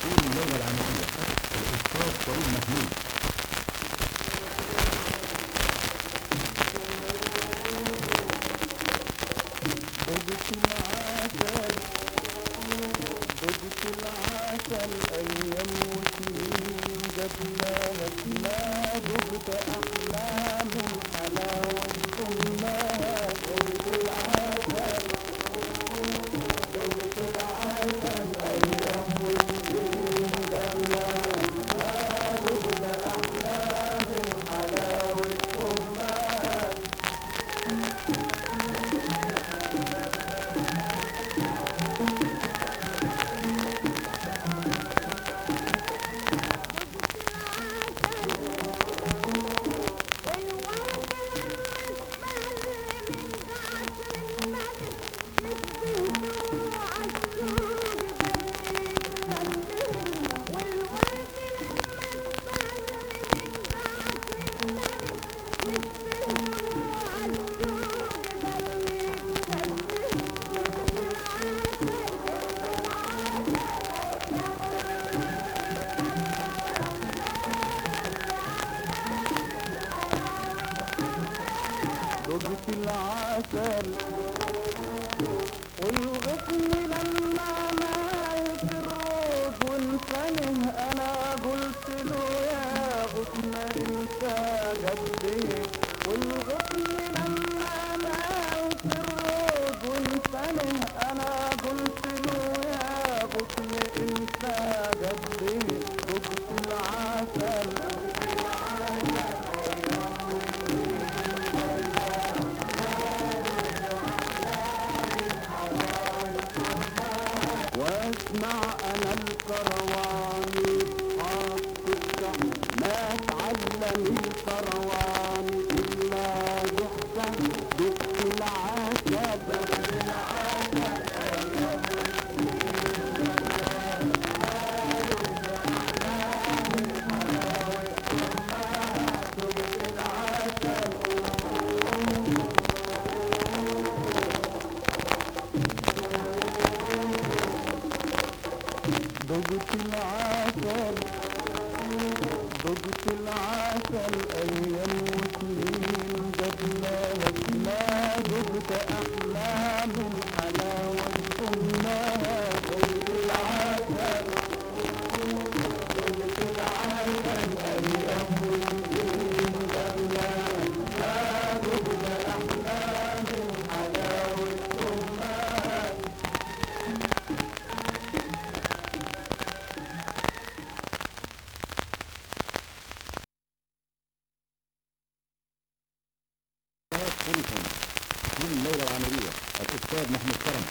طول الليلة العملية الأستاذ كريم محمود ضبط العسل ضبط العسل أيام وسنين قبلها ما ضبط أحلام الحلاوة ثمها ضبط العسل ضبط العسل أيام وسنين قبلها ما ضبط أحلام الحلاوة ثمها ضبط العسل والغصن لما مات الروح وانفنه انا قلت له يا غصن انت قدي والغصن لما مات الروح وانفنه انا قلت له يا غصن انت قدي ضبط العسل واسمع انا الكرواني حاطط ما تعلم الكرواني الا ضحكة دق العسل ضبط العسل ضبط العسل ايام وسنين قبلها ما ضبط احلام الحلاوه ثمها ضبط العسل ضبط العسل ايام وسنين قبلها ما ضبط احلام الحلاوه ثمها فريقهم طول الليلة العملية الأستاذ محمود كرم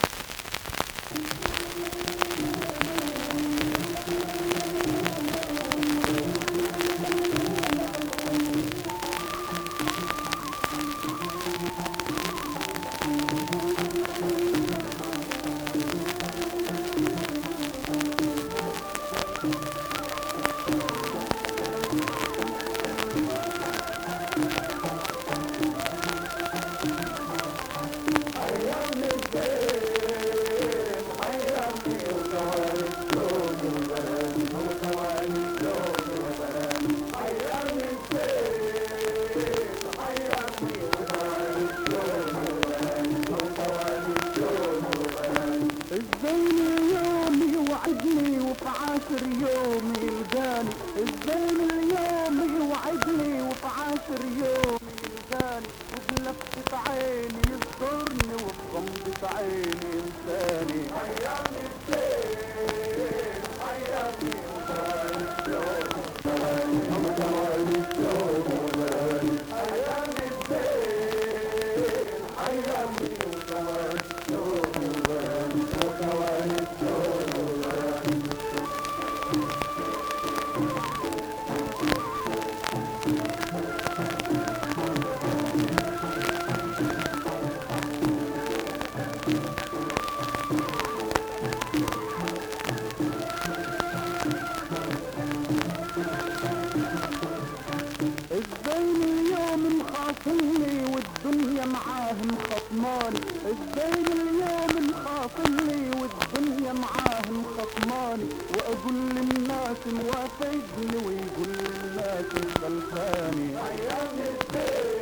الزين يوم يوعدني وفي عاشر يوم يلقاني الزين اليوم يوعدني وفي عاشر يوم يلقاني وبلفة عيني يذكرني وفي غمضة عيني ينساني حياني الزين حياني حياني الزين حياني الزين اليوم مخاصمني والدنيا معاه مخصماني الدين اليوم مخاصمني والدنيا معاه مخصماني واقول للناس موافقني ويقول للناس خلفاني ايام الدين